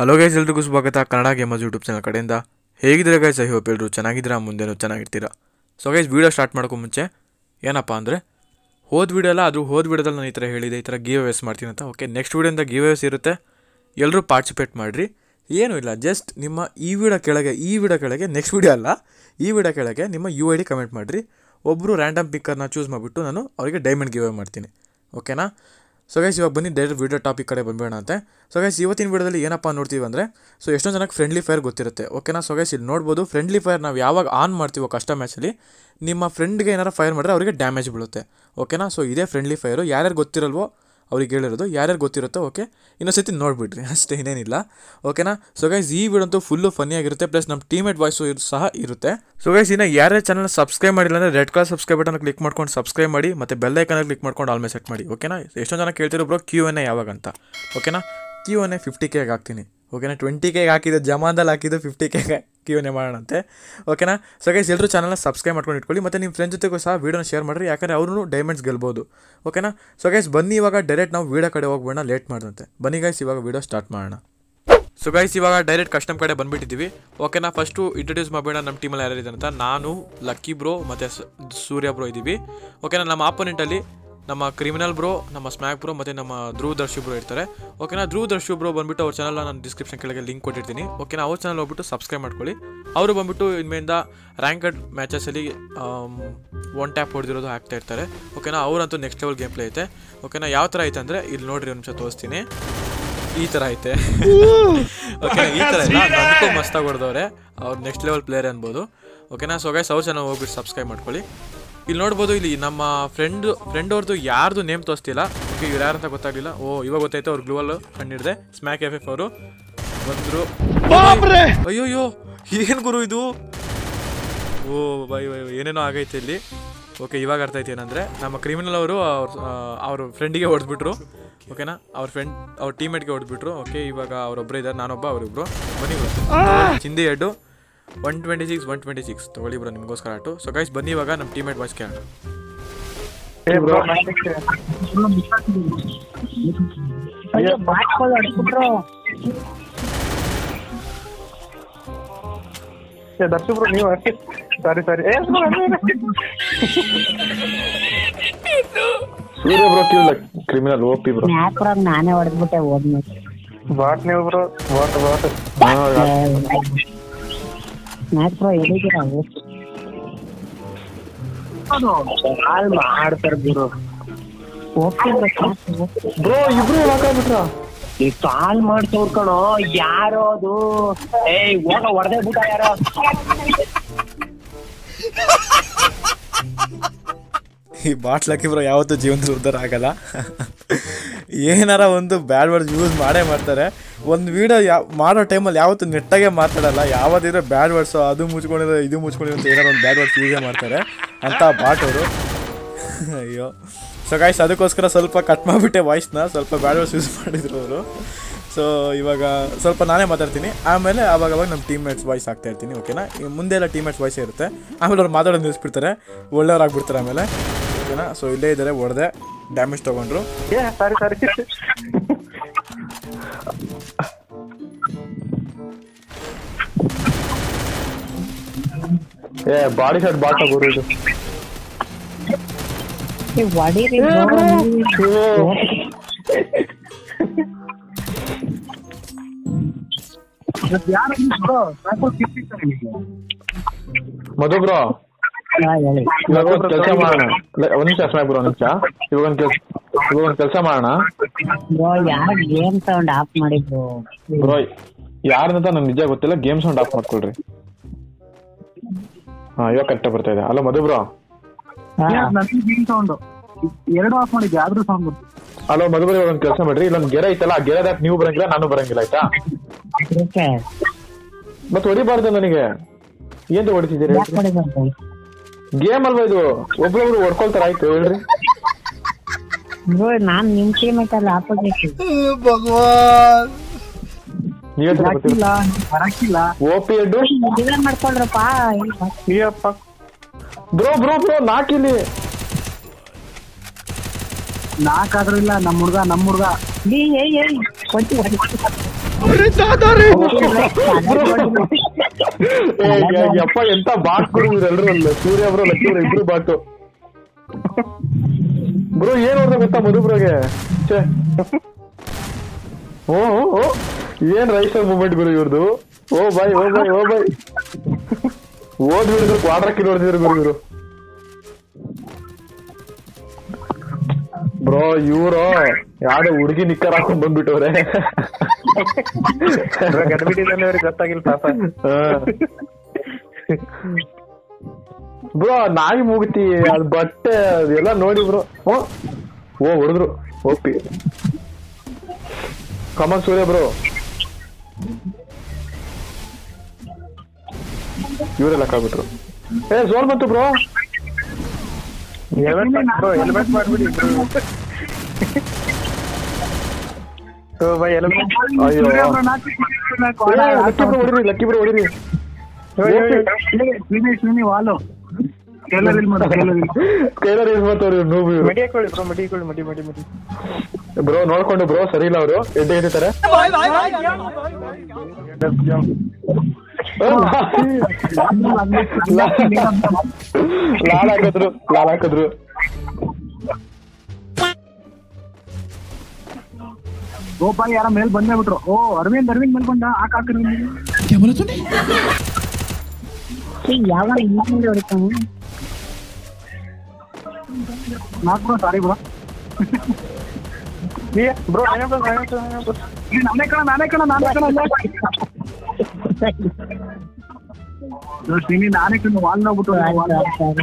Hello guys ಎಲ್ರಿಗೂ ಸ್ವಾಗತ Kannada gamers YouTube channel ಕಡೆಯಿಂದ ಹೇಗಿದ್ರೆ ಗೈಸ್ ಐ ಹೋಪ್ ಎಲ್ಲರೂ ಚೆನ್ನಾಗಿದ್ದೀರಾ ಮುಂದೆನೂ ಚೆನ್ನಾಗಿರ್ತೀರಾ ಸೊ ಗೈಸ್ ವೀಡಿಯೋ ಸ್ಟಾರ್ಟ್ ಮಾಡೋಕ್ಕೂ ಮುಂಚೆ ಏನಪ್ಪ ಅಂದರೆ ಹೋದ ವೀಡಿಯೋ ಅಲ್ಲ ಅದು ಹೋದ ವೀಡಿಯೋದಲ್ಲಿ ನಾನು ಈ ಥರ ಹೇಳಿದೆ ಈ ಥರ ಗೀವ್ ವೇಸ್ ಮಾಡ್ತೀನಿ ಅಂತ ಓಕೆ ನೆಕ್ಸ್ಟ್ ವೀಡಿಯೋಯಿಂದ ಗೀವ್ ವೇಸ್ ಇರುತ್ತೆ ಎಲ್ಲರೂ ಪಾರ್ಟಿಸಿಪೇಟ್ ಮಾಡಿರಿ ಏನೂ ಇಲ್ಲ ಜಸ್ಟ್ ನಿಮ್ಮ ಈ ವಿಡಿಯೋ ಕೆಳಗೆ ಈ ವಿಡಿಯೋ ಕೆಳಗೆ ನೆಕ್ಸ್ಟ್ ವೀಡಿಯೋ ಅಲ್ಲ ಈ ವಿಡಿಯೋ ಕೆಳಗೆ ನಿಮ್ಮ ಯು ಐ ಡಿ ಕಮೆಂಟ್ ಮಾಡಿರಿ ಒಬ್ಬರು ರ್ಯಾಂಡಮ್ ಪಿಕ್ಕರ್ನ ಚೂಸ್ ಮಾಡಿಬಿಟ್ಟು ನಾನು ಅವರಿಗೆ ಡೈಮಂಡ್ ಗಿವ್ ಮಾಡ್ತೀನಿ ಓಕೆನಾ ಸೊ ಗೈಸ್ ಇವಾಗ ಬನ್ನಿ ಡೈರೆಕ್ಟ್ ವೀಡಿಯೋ ಟಾಪಿಕ್ ಕಡೆ ಬಂದ್ಬೇಡ ಅಂತೆ ಸೊ ಗೈಸ್ ಇವತ್ತಿನ ವೀಡಿಯೋದಲ್ಲಿ ಏನಪ್ಪ ನೋಡ್ತೀವಿ ಅಂದರೆ ಸೊ ಎಷ್ಟೊಂದು ಜನಕ್ಕೆ ಫ್ರೆಂಡ್ಲಿ ಫೈರ್ ಗೊತ್ತಿರುತ್ತೆ ಓಕೆನಾ ಸೊ ಗೈಸ್ ಇಲ್ಲಿ ನೋಡ್ಬೋದು ಫ್ರೆಂಡ್ಲಿ ಫೈರ್ ನಾವು ಯಾವಾಗ ಆನ್ ಮಾಡ್ತೀವೋ ಕಷ್ಟ ಮ್ಯಾಚಲ್ಲಿ ನಿಮ್ಮ ಫ್ರೆಂಡ್ಗೆ ಏನಾರು ಫೈರ್ ಮಾಡಿದ್ರೆ ಅವರಿಗೆ ಡ್ಯಾಮೇಜ್ ಬೀಳುತ್ತೆ ಓಕೆನಾ ಸೊ ಇದೇ ಫ್ರೆಂಡ್ಲಿ ಫೈರು ಯಾರ್ಯಾರು ಗೊತ್ತಿರಲ್ವೋ ಅವ್ರಿಗೆ ಹೇಳಿರೋದು ಯಾರ್ಯಾರು ಗೊತ್ತಿರುತ್ತೋ ಓಕೆ ಇನ್ನೊಂದ್ಸತಿ ನೋಡಿಬಿಡ್ರಿ ಅಷ್ಟೇ ಇನ್ನೇನಿಲ್ಲ ಓಕೆನಾ ಸೊ ಗೈಸ್ ಈ ವಿಡಿಯೋ ಅಂತೂ ಫುಲ್ಲು ಫನ್ನಿಯಾಗಿರುತ್ತೆ ಪ್ಲಸ್ ನಮ್ಮ ಟೀಮೇಟ್ ವಾಯ್ಸು ಸಹ ಇರುತ್ತೆ ಸೊ ಗೈಸ್ ಇನ್ನು ಯಾರ್ಯಾರು ಚಾನಲ್ ಸಬ್ಸ್ಕ್ರೈಬ್ ಮಾಡಿಲ್ಲ ಅಂದರೆ red colour subscribe button click ಮಾಡ್ಕೊಂಡು ಸಬ್ಸ್ಕ್ರೈಬ್ ಮಾಡಿ ಮತ್ತು ಬೆಲ್ ಐಕನ್ ಕ್ಲಿಕ್ ಮಾಡ್ಕೊಂಡು ಆಲ್ಮೇ ಸೆಟ್ ಮಾಡಿ ಓಕೆನಾ ಎಷ್ಟೊಂದು ಜನ ಕೇಳ್ತಿರೋ ಬ್ರೋ ಕ್ಯೂ ಎನ್ ಎ ಯಾವಾಗ ಅಂತ ಓಕೆನಾ ಕ್ಯೂ ಎನ್ ಎ ಫಿಫ್ಟಿ ಕೆಗೆ ಹಾಕ್ತೀನಿ ಓಕೆನಾ ಟ್ವೆಂಟಿ ಕೆಗೆ ಹಾಕಿದ್ದು ಜಮಾದಲ್ಲಿ ಹಾಕಿದ್ದು ಫಿಫ್ಟಿ ಕೆಗೆ ಕ್ಯೂ ಎನ್ ಎ ಮಾಡೋಣಂತೆ ಓಕೆನಾ ಸೊ ಗೈಸ್ ಎಲ್ಲರೂ ಚಾನಲ್ನ ಸಬ್ಸ್ಕ್ರೈಬ್ ಮಾಡ್ಕೊಂಡು ಇಟ್ಕೊಳ್ಳಿ ಮತ್ತು ನಿಮ್ಮ ಫ್ರೆಂಡ್ ಜೊತೆಗೂ ಸಹ ವೀಡಿಯೋನ ಶೇರ್ ಮಾಡಿರಿ ಯಾಕಂದರೆ ಅವರು ಡೈಮಂಡ್ಸ್ ಗೆಲ್ಬೋದು ಓಕೆನಾ ಸೊ ಗೈಸ್ ಬನ್ನಿ ಇವಾಗ ಡೈರೆಕ್ಟ್ ನಾವು ವೀಡಿಯೋ ಕಡೆ ಹೋಗ್ಬೇಡ ಲೇಟ್ ಮಾಡಿದಂತೆ ಬನ್ನಿ ಗೈಸ್ ಇವಾಗ ವೀಡಿಯೋ ಸ್ಟಾರ್ಟ್ ಮಾಡೋಣ ಸೊ ಗೈಸ್ ಇವಾಗ ಡೈರೆಕ್ಟ್ ಕಸ್ಟಮ್ ಕಡೆ ಬಂದ್ಬಿಟ್ಟಿದ್ದೀವಿ ಓಕೆನಾ ಫಸ್ಟು ಇಂಟ್ರೊಡ್ಯೂಸ್ ಮಾಡಬೇಡ ನಮ್ಮ ಟೀಮಲ್ಲಿ ಯಾರ್ಯಾರು ಇದ್ದಾರೆ ಅಂತ ನಾನು ಲಕ್ಕಿ ಬ್ರೋ ಮತ್ತು ಸೂರ್ಯ ಬ್ರೋ ಇದ್ದೀವಿ ಓಕೆನಾ ನಮ್ಮ ಆಪೋನೆಂಟಲ್ಲಿ ನಮ್ಮ ಕ್ರಿಮಿನಲ್ ಬ್ರೋ ನಮ್ಮ ಸ್ಮ್ಯಾಕ್ ಬ್ರೋ ಮತ್ತು ನಮ್ಮ ಧ್ರುವ್ ದರ್ಶು ಬ್ರೋ ಇರ್ತಾರೆ ಓಕೆನಾ ಧ್ರುವ್ ದರ್ಶು ಬ್ರೋ ಬಂದ್ಬಿಟ್ಟು ಅವ್ರ ಚಾನಲ್ನ ನಾನು ಡಿಸ್ಕ್ರಿಪ್ಷನ್ ಕೆಳಗೆ ಲಿಂಕ್ ಕೊಟ್ಟಿರ್ತೀನಿ ಓಕೆನಾ ಅವ್ರ ಚಾನಲ್ ಹೋಗ್ಬಿಟ್ಟು ಸಬ್ಸ್ಕ್ರೈಬ್ ಮಾಡ್ಕೊಳ್ಳಿ ಅವರು ಬಂದ್ಬಿಟ್ಟು ಇನ್ಮೇಲಿಂದ ರ್ಯಾಂಕಡ್ ಮ್ಯಾಚಸಲ್ಲಿ ಒನ್ ಟ್ಯಾಪ್ ಹೊಡೆದಿರೋದು ಹಾಕ್ತಾ ಇರ್ತಾರೆ ಓಕೆನಾ ಅವರಂತೂ ನೆಕ್ಸ್ಟ್ ಲೆವೆಲ್ ಗೇಮ್ ಪ್ಲೇ ಐತೆ ಓಕೆನಾ ಯಾವ ಥರ ಐತೆ ಅಂದರೆ ಇಲ್ಲಿ ನೋಡ್ರಿ ಒಂದು ನಿಮಿಷ ತೋರಿಸ್ತೀನಿ ಈ ಥರ ಐತೆ ಓಕೆ ಈ ಥರ ಇಲ್ಲ ನನಗೂ ಮಸ್ತಾಗಿ ಹೊಡೆದವ್ರೆ ಅವ್ರು ನೆಕ್ಸ್ಟ್ ಲೆವೆಲ್ ಪ್ಲೇಯರ್ ಅನ್ಬೋದು ಓಕೆನಾ ಸೊ ಗೈಸ್ ಅವ್ರ ಚಾನಲ್ ಹೋಗ್ಬಿಟ್ಟು ಸಬ್ಸ್ಕ್ರೈಬ್ ಮಾಡ್ಕೊಳ್ಳಿ ಇಲ್ಲಿ ನೋಡ್ಬೋದು ಇಲ್ಲಿ ನಮ್ಮ ಫ್ರೆಂಡ್ ಫ್ರೆಂಡ್ ಅವ್ರದ್ದು ಯಾರ್ದು ನೇಮ್ ತೋರಿಸ್ತಿಲ್ಲ ಓಕೆ ಇವ್ರು ಯಾರು ಅಂತ ಗೊತ್ತಾಗಲಿಲ್ಲ ಓ ಇವಾಗ ಗೊತ್ತಾಯ್ತು ಅವ್ರು ಗ್ಲೂವಲ್ ಕಂಡಿಡ್ದೆ ಸ್ಮ್ಯಾಕ್ ಎಫ್ ಎಫ್ ಅವರು ಬಂದರು ಅಯ್ಯೋಯ್ಯೋ ಏನು ಗುರು ಇದು ಓ ಬೈ ಬೈ ಏನೇನೋ ಆಗೈತೆ ಇಲ್ಲಿ ಓಕೆ ಇವಾಗ ಅರ್ಥ ಆಯ್ತು ಏನಂದರೆ ನಮ್ಮ ಕ್ರಿಮಿನಲ್ ಅವರು ಅವ್ರ ಅವ್ರ ಫ್ರೆಂಡಿಗೆ ಹೊಡೆದ್ಬಿಟ್ರು ಓಕೆನಾ ಅವ್ರ ಫ್ರೆಂಡ್ ಅವ್ರ ಟೀಮೇಟ್ಗೆ ಹೊಡೆದ್ಬಿಟ್ರು ಓಕೆ ಇವಾಗ ಅವರೊಬ್ಬರು ಇದ್ದಾರೆ ನಾನೊಬ್ಬ ಅವರಿಬ್ರು ಬನ್ನಿ ಬ್ರೋ ಚಿಂದಿ ಎಡ್ಡು one twenty six one twenty six ತೊಗೊಳ್ಳಿ ಬ್ರೋ ನಿಮಗೋಸ್ಕರ ಆಟು ಸೊ ಗೈಸ್ ಬನ್ನಿ ಇವಾಗ ನಮ್ಮ ಟೀಮೇಟ್ ವಾಯ್ಸ್ ಕೇಳೋಣ ಅಯ್ಯೋ ಮಾಡ್ಕೊಳ್ಳೋ ಅನ್ಬಿಟ್ರು ಏ ದರ್ಶು ಬ್ರೋ ನೀವು ಸಾರಿ ಸಾರಿ ಏ ಸೂರ್ಯ ಬ್ರೋ ಕಿಲ್ಲ ಕ್ರಿಮಿನಲ್ ಓಪಿ ಬ್ರೋ ನ್ಯಾಕ್ರಾಗ್ ನಾನೇ ಹೊಡೆದ್ಬಿಟ್ಟೆ ಹೋದ್ಮೇಲೆ ಬಾಟ್ ನೀವು ಬ್ರೋ ಬಾಟ್ ಬಾಟ್ ನ್ಯಾಕ್ರೋ ಎಲ್ಲಿದ್ದೀರಾ ಹಾಲ್ ಮಾಡ್ತಾರೆ ಗುರು ಬ್ರೋ ಇಬ್ರು ಹಾಕಾಗ್ಬಿಟ್ರ ಈ ಕಾಲ್ ಮಾಡ್ತವ್ರ ಕಣೋ ಯಾರೋ ಅದು ಏಯ್ ಹೋಗ ಹೊಡೆದೇ ಬಿಟ್ಟ ಯಾರೋ ಈ ಬಾಟ್ಲಕ್ಕಿ ಬ್ರೋ ಯಾವತ್ತೂ ಜೀವನದಲ್ಲಿ ಉದ್ಧಾರ ಆಗಲ್ಲ ಏನಾರ ಒಂದು ಬ್ಯಾಡ್ ವರ್ಡ್ಸ್ ಯೂಸ್ ಮಾಡೇ ಮಾಡ್ತಾರೆ ಒಂದು ವೀಡಿಯೋ ಯಾವ ಮಾಡೋ ಟೈಮಲ್ಲಿ ಯಾವತ್ತೂ ನೆಟ್ಟಾಗೆ ಮಾತಾಡಲ್ಲ ಯಾವತ್ತಿದ್ರೆ ಬ್ಯಾಡ್ ವರ್ಡ್ಸು ಅದು ಮುಚ್ಕೊಂಡಿರೋ ಇದು ಮುಚ್ಕೊಂಡಿರೋ ಅಂತ ಏನಾರು ಒಂದು ಬ್ಯಾಡ್ ವರ್ಡ್ಸ್ ಯೂಸೇ ಮಾಡ್ತಾರೆ ಅಂತ ಬಾಟ್ ಅವರು ಅಯ್ಯೋ ಸೊ ಗಾಯ್ಸ್ ಅದಕ್ಕೋಸ್ಕರ ಸ್ವಲ್ಪ ಕಟ್ ಮಾಡಿಬಿಟ್ಟೆ ವಾಯ್ಸ್ನ ಸ್ವಲ್ಪ ಬ್ಯಾಡ್ ವರ್ಡ್ಸ್ ಯೂಸ್ ಮಾಡಿದ್ರು ಅವರು ಸೊ ಇವಾಗ ಸ್ವಲ್ಪ ನಾನೇ ಮಾತಾಡ್ತೀನಿ ಆಮೇಲೆ ಅವಾಗ ಅವಾಗ ನಮ್ಮ ಟೀಮ್ ಮೇಟ್ಸ್ ವಾಯ್ಸ್ ಆಗ್ತಾ ಇರ್ತೀನಿ ಓಕೆನಾ ಈ ಮುಂದೆ ಎಲ್ಲ ಟೀಮ್ ಮೇಟ್ಸ್ ವಾಯ್ಸೇ ಇರುತ್ತೆ ಆಮೇಲೆ ಅವ್ರು ಮಾತಾಡೋದು ನಿಲ್ಲಿಸ್ಬಿಡ್ತಾರೆ ಒಳ್ಳೆಯವ್ರಾಗ್ಬಿಡ್ತಾರೆ ಆಮೇಲೆ ಓಕೆನಾ ಸೊ ಇಲ್ಲೇ ಇದ್ದಾರೆ ಹೊಡೆದೆ ಡ್ಯಾಮೇಜ್ ತೊಗೊಂಡ್ರು ಏ ಸಾರಿ ಸಾರಿ ಏ ಬಾಡಿ ಶಾಟ್ ಬಾಟ ಗುರು ಇದು ಹೊಡೀರಿ ಮಧು ಬ್ರೋ ಹೇಳಿ ಇವಾಗ ಒಂದು ಕೆಲಸ ಮಾಡೋಣ ಇಲ್ಲ, ಒಂದ್ ನಿಮಿಷ ಸ್ಮ್ಯಾಕ್ ಬ್ರೋ ಒಂದ್ ನಿಮಿಷ ಇವಾಗ ಒಂದು ಕೆಲ್ಸ ಇವಾಗ ಒಂದು ಕೆಲಸ ಮಾಡೋಣ ಬ್ರೋ ಯಾರು ಗೇಮ್ ಸೌಂಡ್ ಆಫ್ ಮಾಡಿದ್ರು ಬ್ರೋ ಯಾರ್ದಂತ ನಂಗೆ ನಿಜ ಗೊತ್ತಿಲ್ಲ ಗೇಮ್ ಸೌಂಡ್ ಆಫ್ ಮಾಡ್ಕೊಳ್ರಿ ಹಾ ಇವಾಗ ಕರೆಕ್ಟ್ ಬರ್ತಾ ಇದೆ ಅಲ್ಲ ಮಧು ಬ್ರೋ ಸೌಂಡ್ ಎರಡು ಆಫ್ ಮಾಡಿದ್ದೆ ಆದ್ರೂ ಸೌಂಡ್ ಬಂತು ಅಲೋ ಮಧು ಬ್ರೋ ಇವಾಗ ಒಂದು ಕೆಲಸ ಮಾಡ್ರಿ ಇಲ್ಲೊಂದು ಗೆರೆ ಐತಲ್ಲ ಆ ಗೆರೆದಾಗ ನೀವು ಬರಂಗಿಲ್ಲ ನಾನು ಬರಂಗಿಲ್ಲ ಆಯ್ತಾ ಓಕೆ ಮತ್ತೆ ಹೊಡಿಬಾರ್ದು ನನಗೆ ಏನ್ ಹೊಡಿತಿದ್ದೀರಿ ಯಾಕೆ ಹೊಡಿಬಾರ್ದು ಗೇಮ್ ಅಲ್ವಾ ಇದು ಒಬ್ರೊಬ್ರು ಹೊಡ್ಕೊಳ್ತಾರ ಆಯ್ತು ಹೇಳ್ರಿ ಬ್ರೋ ನಾನ್ ನಿಮ್ ಟೀಮೇಟ್ ಅಲ್ಲಿ ಆಪೋಸಿಟ್ ನೀವೇ ಬರಕ್ಕಿಲ್ಲ ಬರಕ್ಕಿಲ್ಲ ಓ ಪಿ ಎಡ್ ಮದುವೆ ಮಾಡ್ಕೊಳ್ರಪ್ಪ ಅಯ್ಯಪ್ಪ ಬ್ರೋ ಬ್ರೋ ಬ್ರೋ ನಾಕಿಲ್ಲಿ ನಾಲ್ಕಾದ್ರೂ ಇಲ್ಲ ನಮ್ಮ ಹುಡ್ಗ ನಮ್ಮ ಹುಡ್ಗ ಏಯ್ ಏಯ್ ಏಯ್ ಕೊಂಚ ಹೊಡಿ ಏ, ಯ- ಯಪ್ಪ ಎಂತ ಬಾಟ್ ಗುರು ಇವ್ರೆಲ್ರು ಅಲ್ಲ ಸೂರ್ಯ ಬ್ರೋ ಲಕ್ಕಿ ಬ್ರೋ ಇಬ್ರು ಬಾಟು ಬ್ರೋ ಏನ್ ನೋಡ್ದೆ ಗೊತ್ತಾ ಮಧು ಬ್ರೋಗೆ ಛೇ ಓ ಓ, ಓ ಏನ್ ರೈಸರ್ ಮೂಮೆಂಟ್ ಗುರು ಇವ್ರದು ಓ ಬಾಯ್ ಓ ಬಾಯ್ ಓ ಬಾಯ್ ಓದ್ ಬಿಡಿದ್ರು ಕ್ವಾಡ್ರಕ್ಕೆ ನೋಡ್ತಿದ್ರು ಗುರು ಇವರು ಬ್ರೋ ಇವ್ರು ಯಾವ್ದೋ ಹುಡುಗಿ ನಿಕ್ಕರ್ ಹಾಕೊಂಡ್ ಬಂದ್ಬಿಟ್ಟವ್ರೆ ಗಡ್ಬಿಟ್ಟಿದಲ್ಲಿ ಅವ್ರಿಗೆ ಗೊತ್ತಾಗಿಲ್ಲ ಪಾಪ ಬ್ರೋ ನಾಯಿ ಮೂಗುತಿ ಅದ್ ಬಟ್ಟೆ ಅದೆಲ್ಲ ನೋಡಿ ಬ್ರೋ ಓ ಓ ಹೊಡೆದ್ರು ಓಪಿ ಕಮನ್ ಸೂರ್ಯ ಬ್ರೋ ಇವರೆಲ್ಲ ಕಾಗ್ಬಿಟ್ರು ಏ ಜೋರ್ ಬಂತು ಬ್ರೋ ಹೆಲ್ಮೆಟ್ ಬ್ರೋ ಹೆಲ್ಮೆಟ್ ಮಾಡ್ಬಿಡಿ ಓ ಬೈ ಹೆಲ್ಮೆಟ್ ಅಯ್ಯೋ ಲಕ್ಕಿ ಬ್ರೋ ಹೊಡಿರಿ ಲಕ್ಕಿ ಬ್ರೋ ಹೊಡಿರಿ ಶ್ರೀನಿ ಶ್ರೀನಿ ವಾಲು ಟೇಲರ್ ಇಲ್ಲಿ ಮಾಡು ಟೇಲರ್ ಇಲ್ಲಿ ಕೈಲಾರ ಯೂಸ್ ಮಾಡ್ತಾವ್ರಿ ನೂಬು ಇವ್ರು ಮಡಿ ಹಾಕೊಳ್ಳಿ ಬ್ರೋ ಮಡಿ ಹಾಕೊಳ್ಳಿ ಮಡಿ ಮಡಿ ಮಡಿ ಬ್ರೋ ನೋಡ್ಕೊಂಡು ಬ್ರೋ ಸರಿ ಇಲ್ಲ ಅವರು ಎಡ್ಡೆ ಎದ್ದಿದ್ದಾರೆ ಲಾಲ್ ಹಾಕಿದ್ರು ಲಾಲ್ ಹಾಕಿದ್ರು ಓ ಬಾಯ್ ಯಾರ ಮೇಲ್ ಬಂದೇ ಬಿಟ್ರು ಓ ಅರವಿಂದ್ ಅರವಿಂದ್ ಮೇಲ್ ಬಂದ ಹಾಕ್ ಹಾಕ್ ಅರವಿಂದ್ ಯಾವ ಹಿಂದೆ ಹೊಡಿತಾನೆ ನಾಲ್ಕು ಸಾರಿ ಬ್ರೋ ಬ್ರೋ ನಾನೇ ಬ್ರೋ ನಾನೇ ಬ್ರೋ ನಾನೇ ಬ್ರೋ ಏ, ನಾನೇ ಕಣ ನಾನೇ ಕಣ ನಾನೇ ಕಣ ಅಲ್ಲೇ. ಓ, ಶ್ರೀನಿ ನಾನೇ ಕಣ ವಾಲ್ ನೋಗ್ಬಿಟ್ಟು ವಾಲ್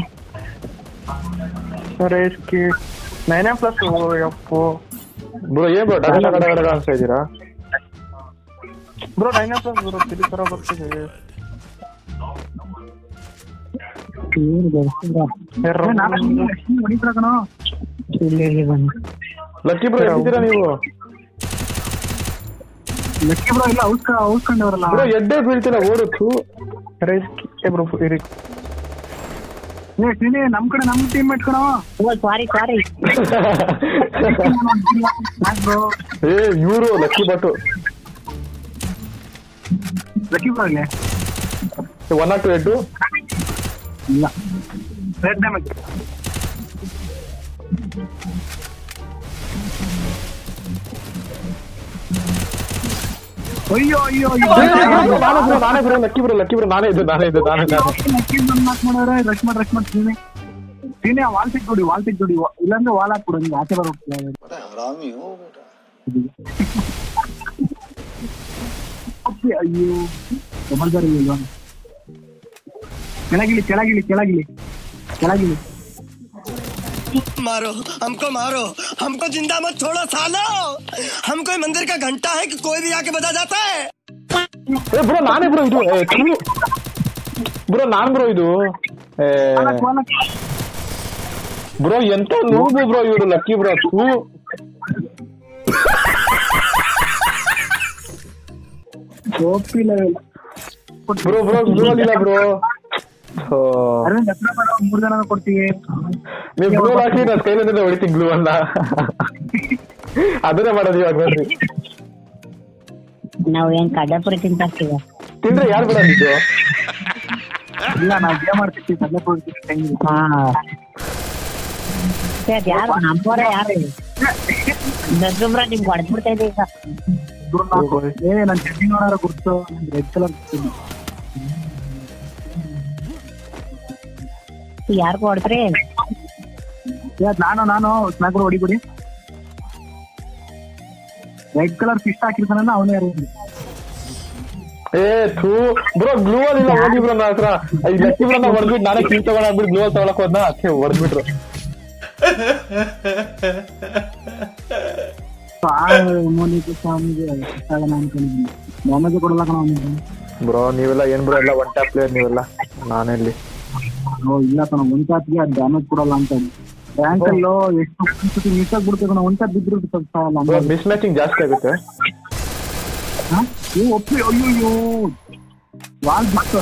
ರೇಸ್ಕಿ ನೈನ್ ಪ್ಲಸ್ ಓ ಯಪ್ಪೋ ಬ್ರೋ ಏನ್ ಬ್ರೋ ಡಗ ಡಗ ಡಗ ಡಗ ಅನ್ಸ್ತಾ ಇದ್ದೀರಾ ಬ್ರೋ ನೈನ್ ಪ್ಲಸ್ ಬ್ರೋ ತಿಳಿ ತರ ಬರ್ತಿದೆ ಏ, ನಾನೇ ಕಣ, ಶ್ರೀನಿ ಹೊಡಿತೀರ ಕಣೋ ಇಲ್ಲಿ ಬಂದು ಲಕ್ಕಿ ಬ್ರೋ ಎದ್ದಿದ್ದೀರಾ ನೀವು ಲಕ್ಕಿ ಬ್ರೋ ಇಲ್ಲ ಔಸ್ಕ ಔಸ್ಕೊಂಡವ್ರಲ್ಲ ಬ್ರೋ ಎಡ್ಡೆ ಬೀಳ್ತಿಲ್ಲ ಓಡುತ್ತು ರೇಸ್ಕಿ ಏ ಬ್ರೋ ಇರಿ ಏ ಶ್ರೀನಿ ನಮ್ ಕಡೆ ನಮ್ ಟೀಮ್ ಮೇಟ್ ಕಣೋ ಓ ಸಾರಿ ಸಾರಿ ಯಾಕ್ ಬ್ರೋ ಏ ಇವರು ಲಕ್ಕಿ ಬಟ್ಟು ಲಕ್ಕಿ ಬ್ರೋ ಇಲ್ಲಿ ಒನ್ ನಾಟ್ ಟು ಎಡ್ಡು ಇಲ್ಲ ರೆಡ್ ಡ್ಯಾಮೇಜ್ ಅಯ್ಯೋ ಅಯ್ಯೋ ಅಯ್ಯೋ ನಾನೇ ಬ್ರೋ ನಾನೇ bro lucky bro lucky bro ನಾನೇ ಇದ್ದು ನಾನೇ ಇದ್ದು ನಾನೇ ನಾನೇ ಲಕ್ಕಿ ಬಂದ್ ಮಾತ್ ಮಾಡೋರೆ ರಶ್ ಮಾಡಿ ರಶ್ ಮಾಡಿ ಸೀನೆ ಸೀನೆ ವಾಲ್ ಸಿಕ್ ನೋಡಿ ವಾಲ್ ಸಿಕ್ ನೋಡಿ ಇಲ್ಲಾಂದ್ರೆ ವಾಲ್ ಹಾಕ್ಬಿಡು ನಿಂಗೆ ಆಚೆ ಬರೋಗ್ತಿಲ್ಲ ಅಯ್ಯೋ ಸಮರ್ದಾರಿ ಇಲ್ವಾ ಕೆಳಗಿಳಿ ಕೆಳಗಿಳಿ ಕೆಳಗಿಳಿ ಕೆಳಗಿಳಿ मारो हमको मारो हमको जिंदा मत छोड़ो सालो हम कोई मंदिर का घंटा है कि कोई भी आके बजा जाता है ಏ ಬ್ರೋ ನಾನೇ ಬ್ರೋ ಇದು ಬ್ರೋ ನಾನ್ ಬ್ರೋ ಇದು ಏ ಬ್ರೋ ಎಂತ ನೂಬು ಬ್ರೋ ಇವರು ಲಕ್ಕಿ ಬ್ರೋ ಥೂ Gopi level bro bro bro ಇಲ್ಲ ಬ್ರೋ ಅರವಿಂದ್ ಹತ್ರ ಬರೋ ಮೂರ್ ಜನ ಕೊಡ್ತೀವಿ ನೀವು ಬ್ಲೂ ಹಾಕಿ ನಾನು ಕೈಲಿಂದ ಹೊಡಿತೀನಿ ಗ್ಲೂ ಅನ್ನ ಅದನ್ನೇ ಮಾಡೋದು ಇವಾಗ ನೋಡ್ರಿ ನಾವು ಏನ್ ಕಡ್ಡಪುರಿ ತಿಂತಾರ್ತೀವ ತಿಂದ್ರೆ ಯಾರು ಬಿಡ ಇದು ಇಲ್ಲ ನಾವು ಗೇಮ್ ಆಡ್ತಿರ್ತೀವಿ ತಲೆ ಕೊಡ್ತೀವಿ ಟೈಮ್ ಹಾ ಏ, ಅದ್ ಯಾರು ನಮ್ಮವರ ಯಾರು ದೊಡ್ಡ ನಿಮ್ಗೆ ಹೊಡೆದ್ಬಿಡ್ತಾ ಇದೆ ಈಗ ಏ ನನ್ ಚಟ್ನಿ ನೋಡಾರ ಗುರ್ತು ರೆಡ್ ಕಲರ್ ಯಾರಿಗೂ ಹೊಡೆದ್ರಿ ನಾನು ನಾನು ಸ್ನಾಕ್ರು ಹೊಡಿಬಿಡಿ ರೆಡ್ ಕಲರ್ ಫಿಸ್ಟ್ ಹಾಕಿರ್ತಾನಲ್ಲ ಅವನೇ ಯಾರು ಏ ಥೂ ಬ್ರೋ ಗ್ಲೂ ಅಲ್ಲಿ ಇಲ್ಲ ಹೋಗಿ ಬ್ರೋ ನನ್ನ ಹತ್ರ ಈ ಲಕ್ಕಿ ಬ್ರೋ ಹೊಡೆದ್ಬಿಟ್ಟು ನಾನೇ ಕೀ ತಗೊಂಡ್ ಆಗ್ಬಿಟ್ಟು ಗ್ಲೂ ಅಲ್ಲಿ ತಗೊಳಕ್ ಹೋದ್ನ ಅದಕ್ಕೆ ಹೊಡೆದ್ಬಿಟ್ರು ಮೋನಿಗೆ ಸ್ವಾಮಿಗೆ ಆಗೋಣ ಅನ್ಕೊಂಡಿದ್ದೀನಿ ಡ್ಯಾಮೇಜ್ ಕೊಡಲ್ಲ ಕಣ ಅವನಿಗೆ ಬ್ರೋ ನೀವೆಲ್ಲ ಏನ್ ಬ್ರೋ ಎಲ್ಲ ಒನ್ ಟ್ಯಾಪ್ ಪ್ಲೇಯರ್ ನೀವೆಲ್ಲ ನಾನೆಲ್ಲಿ ಓ ಇಲ್ಲ ಕಣ ಒಂದ್ ತಾತ್ಗೆ ಅದು ಡ್ಯಾಮೇಜ್ ಕೊಡಲ್ಲ ಅಂತ ರ್ಯಾಂಕ್ ಅಲ್ಲೋ ಎಷ್ಟು ಮಿಸ್ ಆಗ್ಬಿಡ್ತೇವೆ ಕಣ ಒಂದ್ ತಾತ್ ಬಿದ್ರು ಸ್ವಲ್ಪ ಬ್ರೋ ಮಿಸ್ ಮ್ಯಾಚಿಂಗ್ ಜಾಸ್ತಿ ಆಗುತ್ತೆ ಏ ಒಪ್ಪಿ ಅಯ್ಯೋ ಅಯ್ಯೋ ವಾಲ್ ಬಿಟ್ಟು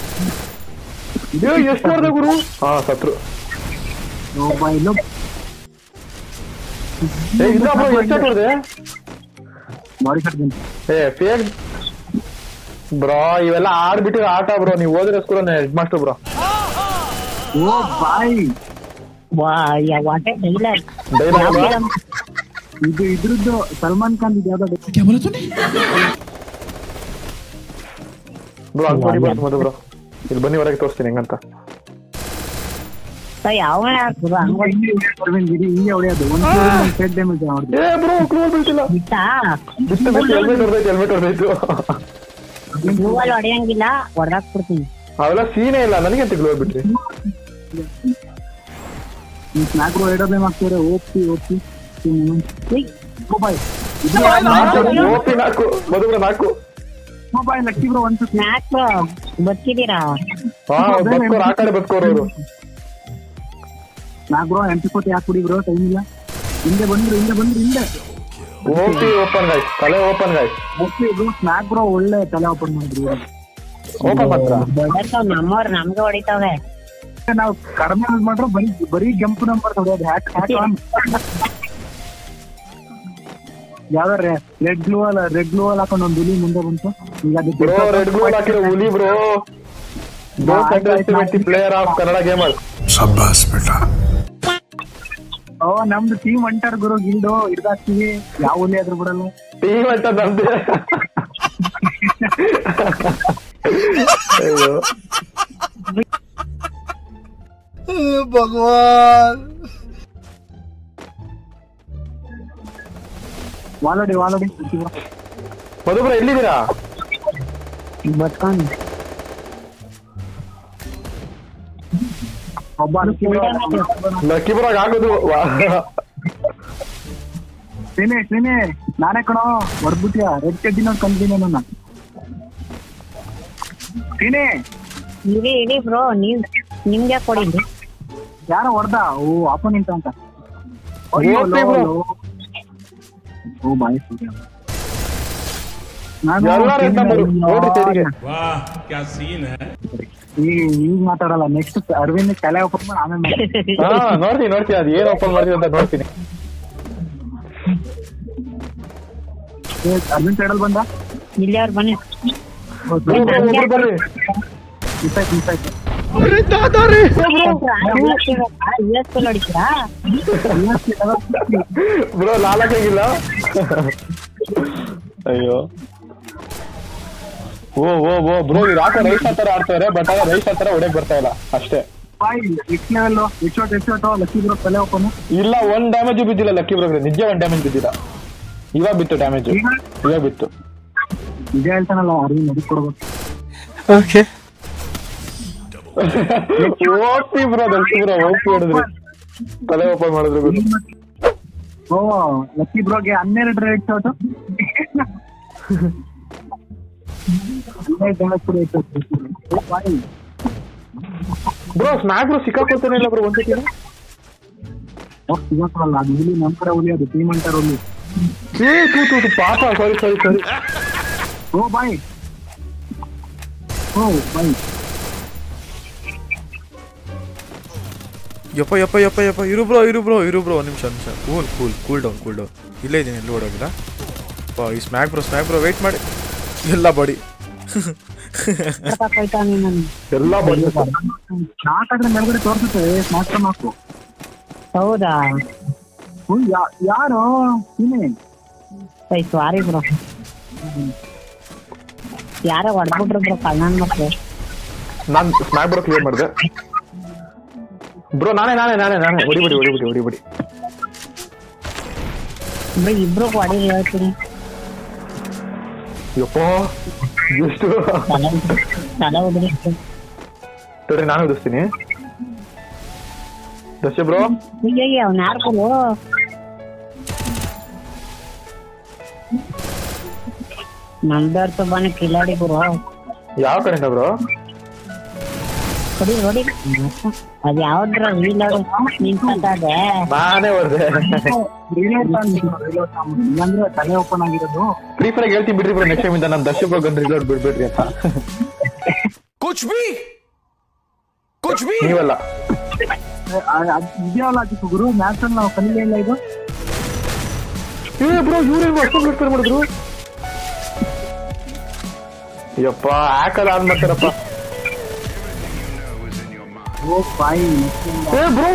ಏ ಎಷ್ಟು ಹೊಡೆದೆ ಗುರು ಹಾ ಸತ್ರು ಒಬ್ಬ ಇಲ್ಲೋ ಏ ಇಲ್ಲ ಬ್ರೋ ಎಷ್ಟು ಹೊಡೆದೆ ಬಾಡಿ ಕಟ್ತೀನಿ ಏ ಫೇಕ್ ಬ್ರೋ ಇವೆಲ್ಲ ಆಡ್ಬಿಟ್ಟಿರೋ ಆಟ ಬ್ರೋ ನೀವು ಓದಿರೋ ಸ್ಕೂಲ್ ಹೆಡ್ ಮಾಸ್ಟರ್ ಬ್ರೋ ಓ ಬಾಯ್ ವಾ ವಾಟ್ ಎ ಡೈಲಾಗ್ ಡೈಲಾಗ್ ಇದು ಇದ್ರದ್ದು ಸಲ್ಮಾನ್ ಖಾನ್ ಇದು ಯಾವ್ದೋ ಬ್ರೋ ಹಂಗ್ ನೋಡಿ ಬಂತು ಮಧು ಬ್ರೋ ಇಲ್ಲಿ ಬನ್ನಿ ಹೊರಗೆ ತೋರಿಸ್ತೀನಿ ಹೆಂಗಂತ ಯಾವ ಹಂಗ ಅರವಿಂದ್ ಇಡೀ ಹಿಂಗೆ ಹೊಡೆಯೋದು ಒಂದು ಸೆಟ್ ಡ್ಯಾಮೇಜ್ ಅವ್ರದ್ದು ಏ ಬ್ರೋ ಕ್ಲೋಲ್ ಬೀಳ್ತಿಲ್ಲ ಬಿಟ್ಟಾ ಬಿಟ್ಟು ಬಿಟ್ಟು ಹೆಲ್ಮೆಟ್ ಹೊಡೆದೈತೆ ಹೆಲ್ಮೆಟ್ ಹೊಡೆದೈತು ಗೂಗಲ್ ಹೊಡೆಯಂಗಿಲ್ಲ ಹೊಡೆದಾಕ್ ಬಿಡ್ತೀನಿ ಅವೆಲ್ಲ ಸೀನೇ ಇಲ್ಲ ನನಗೆ ಅಂತ ಗ್ಲೋರ್ ಬಿಟ್ರಿ ಈ ಸ್ನಾಕ್ರು ಎರಡೋದೇ ಮಾಡ್ತಾರೆ ಓಪಿ ಓಪಿ ಓ ಬಾಯ್ ಓಪಿ ನಾಲ್ಕು ಮಧು ಬ್ರೋ ನಾಲ್ಕು ಓ ಬಾಯ್ ಲಕ್ಕಿ ಬ್ರೋ ಒಂದು ಸ್ನಾಕ್ ಬಚ್ಚಿದೀರಾ ಹಾ ಬದುಕೋರು ಆ ಕಡೆ ಬದುಕೋರು ಅವರು ಸ್ನಾಕ್ ಬ್ರೋ ಎಂಟು ಕೋಟಿ ಯಾಕೆ ಕುಡಿ ಬ್ರೋ ಟೈಮ್ ಇಲ್ಲ ಹಿಂದೆ ಬಂದ್ರು ಹಿಂದೆ ಬಂದ್ರು ಹಿಂದೆ ಓಪಿ ಓಪನ್ ಗಾಯ್ಸ್ ತಲೆ ಓಪನ್ ಗಾಯ್ಸ್ ಓಪಿ ಬ್ರೋ ಸ್ನಾಕ್ ಬ್ರೋ ಒಳ್ಳೆ ತಲೆ ಓಪನ್ ಮಾಡಿದ್ರು ಓಪನ್ ಮಾತ್ರ ದೊಡ್ಡರ್ತಾವ್ ನಮ್ಮವ್ರು ನಮ್ಗೆ ಹೊಡಿತಾವೆ ನಾವು ಕಡಿಮೆ ಯೂಸ್ ಮಾಡ್ರೆ ಬರೀ ಬರೀ ಕೆಂಪು ನಂಬರ್ ಹೊಡೆಯೋದು ಹ್ಯಾಕ್ ಹ್ಯಾಕ್ ಆನ್ ಯಾವ್ದಾರ ರೆಡ್ ಗ್ಲೂ ಅಲ್ಲ ರೆಡ್ ಗ್ಲೂ ಅಲ್ಲಿ ಹಾಕೊಂಡು ಒಂದು ಹುಲಿ ಮುಂದೆ ಬಂತು ಈಗ ಅದು ಬ್ರೋ ರೆಡ್ ಗೋಲ್ ಹಾಕಿರೋ ಹುಲಿ bro don't underestimate the player of Kannada gamer ಓ ನಮ್ದು ಟೀಮ್ ಅಂಟಾರ್ ಗುರು ಗಿಲ್ಡು ಹಿಡ್ದಾಕ್ತಿವಿ ಯಾವ ಹುಲಿ ಆದ್ರೂ ಬಿಡಲ್ಲ ಟೀಮ್ ಅಂತ ನಮ್ದೆ ಅಯ್ಯೋ ವಾಲಡಿ ವಾಲಡಿ ಮಧು ಬ್ರೋ ಎಲ್ಲಿದ್ದೀರಾ ಬತ್ಕೊಂಡು ಒಬ್ಬ ಲಕ್ಕಿ ಬ್ರೋ ಆಗೋದು ಸೀನೆ ಸೀನೆ ನಾನೇ ಕಣೋ ಹೊಡ್ಬಿಟ್ಯ ರೆಡ್ ಚಡ್ಡಿನ ಕಂದಿನ ನನ್ನ ಸೀನೆ ಇಡಿ ಇಡಿ ಬ್ರೋ ನೀವ್ ನಿಮ್ಗೆ ಕೊಡಿದ್ರಿ ಯಾರೋ ಹೊಡ್ದ ಓ ಅಪೋನೆಂಟ್ ಅಂತ ಓಪಿ bro. ಓ ಬಾಯ್ ಸೂರ್ಯ ನಾನು ಎಲ್ಲರೂ ಎಂತ ಮಾಡು ನೋಡ್ರಿ ತೆರಿಗೆ ಈಗ ಈಗ ಮಾತಾಡಲ್ಲ ನೆಕ್ಸ್ಟ್ ಅರವಿಂದ್ ತಲೆ ಓಪನ್ ಮಾಡಿ ಆಮೇಲೆ ಮಾತಾಡು. ಹಾ ನೋಡ್ತೀನಿ ನೋಡ್ತೀನಿ ಅದು ಏನ್ ಓಪನ್ ಮಾಡ್ತೀನಿ ಅಂತ ನೋಡ್ತೀನಿ ಏ, ಅರವಿಂದ್ ಸೈಡಲ್ ಬಂದ ಇಲ್ಲಿ ಅವ್ರು ಬನ್ನಿ ಬ್ರೋ, ಬ್ರೋ, ಒಬ್ರು ಬರ್ರಿ ಮಿಸ್ ಆಯ್ತು ಮಿಸ್ ಆಯ್ತು ಯು ಎಸ್ ಹೊಡಿತೀರಾ ಬ್ರೋ ಲಾಲಕ್ಕಾಗಿಲ್ಲ ಅಯ್ಯೋ ಓ ಓ ಓ ಬ್ರೋ ಇವ್ರು ಯಾಕೋ ರೈಸ್ ತರ ಆಡ್ತಾರೆ ಬಟ್ ಆಗ ರೈಸ್ ತರ ಹೊಡೆಯಕ್ ಬರ್ತಾ ಇಲ್ಲ ಅಷ್ಟೇ ಬಾಯ್ ನೆಕ್ಸ್ಟ್ ಲೆವೆಲ್ ಎಚ್ಚೋಟ್ ಎಚ್ಚೋಟ್ ಲಕ್ಕಿ ಬ್ರೋ ತಲೆ ಓಪನ್ ಇಲ್ಲ ಒಂದ್ ಡ್ಯಾಮೇಜ್ ಬಿದ್ದಿಲ್ಲ ಲಕ್ಕಿ ಬ್ರೋ ನಿಜ ಒಂದ್ ಡ್ಯಾಮೇಜ್ ಬಿದ್ದಿಲ್ಲ ಇವಾಗ ಬಿತ್ತು ಡ್ಯಾಮೇಜ್ ಇವಾಗ ಬಿತ್ತು ನಿಜ ಹೇಳ್ತಾನಲ್ಲ ಅರವಿಂದ್ ಅದಕ್ಕೆ ಕೊಡ್ಬೇಕು okay OP bro lucky bro OP ಹೊಡೆದ್ರಿ ತಲೆ ಓಪನ್ ಮಾಡಿದ್ರು ಗುರು. ಓ ಲಕ್ಕಿ ಬ್ರೋಗೆ ಹನ್ನೆರಡು ರೇಟ್ ಶಾಟ್ ಹನ್ನೆರಡು ಡ್ಯಾಮೇಜ್ ಕೂಡ ಇತ್ತು ಬಾಯ್ ಬ್ರೋ ಸ್ಮ್ಯಾಕ್ ಬ್ರೋ ಸಿಕ್ಕಾಕೊಳ್ತಾನೆ ಇಲ್ಲ ಬ್ರೋ ಒಂದ್ಸತಿ ಹೋಗ್ ಸಿಗೋಕ್ಕಲ್ಲ ಅದು ಹುಲಿ ನಮ್ ಕಡೆ ಹುಲಿ ಅದು ಟೀಮ್ ಅಂಟಾರ ಹುಲಿ ಏ ತೂ ತೂ ತೂ, ಪಾಪ ಸಾರಿ ಸಾರಿ ಸಾರಿ ಓ ಬಾಯ್ ಓ ಬಾಯ್ ಯಪ್ಪ ಯಪ್ಪ ಯಪ್ಪ ಯಪ್ಪ ಇರು ಬ್ರೋ ಇರು ಬ್ರೋ ಇರು ಬ್ರೋ ಒಂದು ನಿಮಿಷ ನಿಮಿಷ cool cool cool down cool down ಇಲ್ಲೇ ಇದ್ದೀನಿ ಎಲ್ಲೂ ಓಡೋಗಿಲ್ಲ ಪಾ ಈ Smack bro Smack bro wait ಮಾಡಿ ಎಲ್ಲ ಬಾಡಿ ಹೋಯ್ತಾ ನೀನು ಎಲ್ಲ ಬಂದು ಸ್ನಾಕ್ ಆದ್ರೆ ಮೇಲ್ಗಡೆ ತೋರ್ಸುತ್ತೆ ಸ್ನಾಕ್ ಹಾಕು ಹೌದಾ ಹ್ಮ್, ಯಾ- ಯಾರು ನೀನೆ ಸೈ ಸಾರಿ ಬ್ರೋ ಯಾರೋ ಹೊಡ್ಬಿಟ್ರು ಬ್ರೋ ಕಣ್ಣನ್ ಮಕ್ಳು ನಾನ್ ಸ್ಮ್ಯಾಕ್ ಬ್ರೋ ಕ್ಲಿಯರ್ ಮಾಡಿದೆ ಬ್ರೋ ನಾನೇ ನಾನೇ ನಾನೇ ನಾನೇ ಹೊಡಿಬಿಡಿ ಹೊಡಿಬಿಡಿ ಹೊಡಿಬಿಡಿ ಬ್ರೋ ಇಬ್ರು ಹೊಡಿ ಹೇಳ್ತೀನಿ ಯಪ್ಪ ಎಷ್ಟು ತಲೆ ತಲೆ ಉದ್ರಿ ತಡ್ರಿ ನಾನು ಓದಿಸ್ತೀನಿ ದಶ ಬ್ರೋ ಅಯ್ಯಯ್ಯ ಅವ್ನ ಯಾರು ಕೊಡು ನಮ್ದವ್ರ ತುಂಬಾನೇ ಕಿಲಾಡಿ ಗುರು ಯಾವ ಕಡೆಯಿಂದ ಬ್ರೋ ಹೊಡಿ ಹೊಡಿ ಅದ್ ಯಾವ್ದ್ರ ವೀಲರ್ ನಿಂತದೆ ನಾನೇ ಹೊಡೆದೆ ಇಲ್ಲಾಂದ್ರೆ ತಲೆ ಓಪನ್ ಆಗಿರೋದು ಫ್ರೀ ಫೈರ್ ಹೇಳ್ತೀನಿ ಬಿಡ್ರಿ ಬ್ರೋ ನೆಕ್ಸ್ಟ್ ಟೈಮ್ ಇಂದ ನಾನು ದಶ ಬ್ರೋ ಗನ್ ರಿಲೋಡ್ ಬಿಡ್ಬೇಡ್ರಿ ಅಂತ कुछ भी कुछ भी ನೀವಲ್ಲ ಇದೆಯಲ್ಲ ಅದಕ್ಕೆ ಗುರು ಮ್ಯಾಚ್ ಅಲ್ಲಿ ನಾವು ಕಲಿಲೇ ಇಲ್ಲ ಇದು ಏ ಬ್ರೋ ಇವ್ರೇನು ಅಷ್ಟೊಂದು ರಿಪೇರ್ ಮಾಡಿದ್ರು ಯಪ್ಪ ಹಾಕಲ್ಲ ಆನ್ ಮಾಡ್ತಾರಪ್ಪ ಓ ಬಾಯಿ ಏ ಬ್ರೋ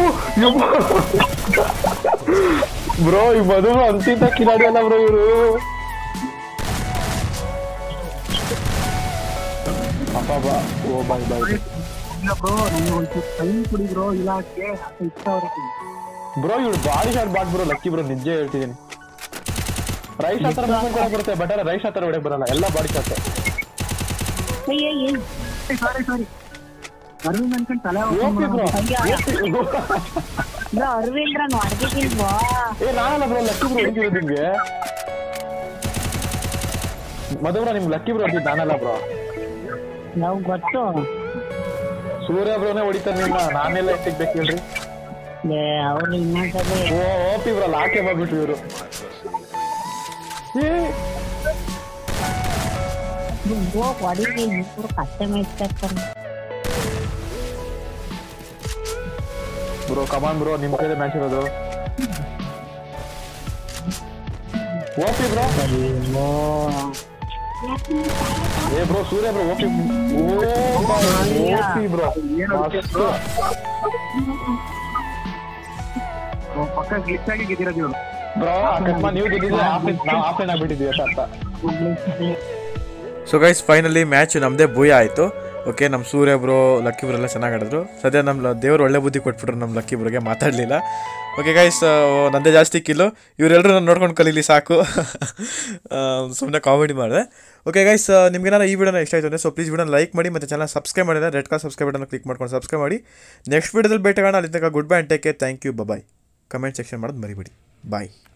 ಬ್ರೋ ಈ ಮದುವೆ ಅಂತಿಂತ ಕಿಲಾಡಿ ಅಲ್ಲ ಬ್ರೋ ಇವರು ಅಪ್ಪ ಬಾ ಓ ಬಾಯ್ ಬಾಯ್ ಇಲ್ಲ ಬ್ರೋ ನನಗೆ ಒಂಚೂರು ಟೈಮ್ ಕೊಡಿ ಬ್ರೋ ಇಲಾಖೆ ಇಷ್ಟ ಅವ್ರಿಗೆ ಬ್ರೋ ಇವ್ರು body shot bot bro lucky bro ನಿಜ ಹೇಳ್ತಿದ್ದೀನಿ ರೈಸ್ ಹತ್ರ ಮೂವ್ಮೆಂಟ್ ಕೊಡಕ್ ಬರುತ್ತೆ ಬಟ್ ರೈಸ್ ಹತ್ರ ಹೊಡಕ್ ಬರಲ್ಲ ಎಲ್ಲ body shot sorry sorry Arvind ಅನ್ಕೊಂಡು ತಲೆ ಓಕೆ ಬ್ರೋ ಬ್ರೋ ಅರವಿಂದ್ರ ಹೊಡೆದಿಲ್ವೋ ಏ ನಾನಲ್ಲ ಬ್ರೋ ಲಕ್ಕಿ ಬ್ರೋ ಹೊಡಿತಿರೋದು ನಿಮ್ಗೆ ಮಧುಬ್ರ ನಿಮ್ ಲಕ್ಕಿ ಬ್ರೋ ಹೊಡಿದ್ ನಾನಲ್ಲ ಬ್ರೋ ನಾವು ಗೊತ್ತು ಸೂರ್ಯ ಬ್ರೋನೇ ಹೊಡಿತಾರೆ ನಿಮ್ಮ ನಾನೆಲ್ಲ ಎಷ್ಟಿಗೆ ಬೇಕು ಹೇಳ್ರಿ ಅವ್ರು ಇನ್ನೊಂದ್ಸಲಿ ಓ ಓಪಿ ಬ್ರೋ ಲಾಕೆ ಬಂದ್ಬಿಟ್ರು ಇವರು ಹೋಗ್ ಹೊಡೀರಿ ಇಬ್ರು ಕಸ್ಟಮೈಸ್ ಮಾಡ್ತಾರೆ ಬ್ರೋ ಕಮಾನ್ ಬ್ರೋ ನಿಮ್ ಕೈಲೇ ಮ್ಯಾಚ್ ಇರೋದು ಓಪಿ ಬ್ರೋ ಏ bro Surya bro OP OP bro ಪಕ್ಕ ಗ್ಲಿಚ್ ಆಗಿ ಗೆದ್ದಿರೋದು ಇವ್ರು ಬ್ರೋ ಅಕಸ್ಮಾತ್ ನೀವು ಗೆದ್ದಿದ್ರೆ ಆಫ್ಲೈನ್ ನಾವು ಆಫ್ಲೈನ್ ಆಗ್ಬಿಟ್ಟಿದ್ವಿ ಅಂತ ಅರ್ಥ ಸೊ ಗೈಸ್ ಫೈನಲಿ ಮ್ಯಾಚ್ ನಮ್ಮದೇ ಭೂಯ ಆಯಿತು ಓಕೆ ನಮ್ಮ ಸೂರ್ಯ ಬ್ರೋ ಲಕ್ಕಿ ಬ್ರೋ ಎಲ್ಲ ಚೆನ್ನಾಗಿ ಆಡಿದ್ರು ಸದ್ಯ ನಮ್ಮ ದೇವ್ರು ಒಳ್ಳೆ ಬುದ್ಧಿ ಕೊಟ್ಬಿಟ್ರು ನಮ್ಮ ಲಕ್ಕಿ ಬ್ರೋಗೆ ಮಾತಾಡಲಿಲ್ಲ ಓಕೆ ಗೈಸ್ ನಂದೇ ಜಾಸ್ತಿ ಕಿಲ್ಲು ಇವರೆಲ್ಲರೂ ನಾನು ನೋಡ್ಕೊಂಡು ಕಲೀಲಿ ಸಾಕು ಸುಮ್ಮನೆ ಕಾಮಿಡಿ ಮಾಡಿದೆ ಓಕೆ ಗೈಸ್ ನಿಮ್ಗೆ ನಾನು ಈ ವಿಡಿಯೋನ ಇಷ್ಟ ಆಯಿತು ಅಂದರೆ ಸೊ ಪ್ಲೀಸ್ ವಿಡಿಯೋನ ಲೈಕ್ ಮಾಡಿ ಮತ್ತು ಚಾನಲ್ ಸಬ್ಸ್ಕ್ರೈಬ್ ಮಾಡಿದ್ರೆ red colour subscribe button click ಮಾಡ್ಕೊಂಡು ಸಬ್ಸ್ಕ್ರೈಬ್ ಮಾಡಿ ನೆಕ್ಸ್ಟ್ ವಿಡಿಯೋದಲ್ಲಿ ಭೇಟಿಗೋಣ ಅಲ್ಲಿ ತನಕ goodbye and take care thank you bye comment section ಮಾಡೋದು ಮರಿಬೇಡಿ ಬಾಯ್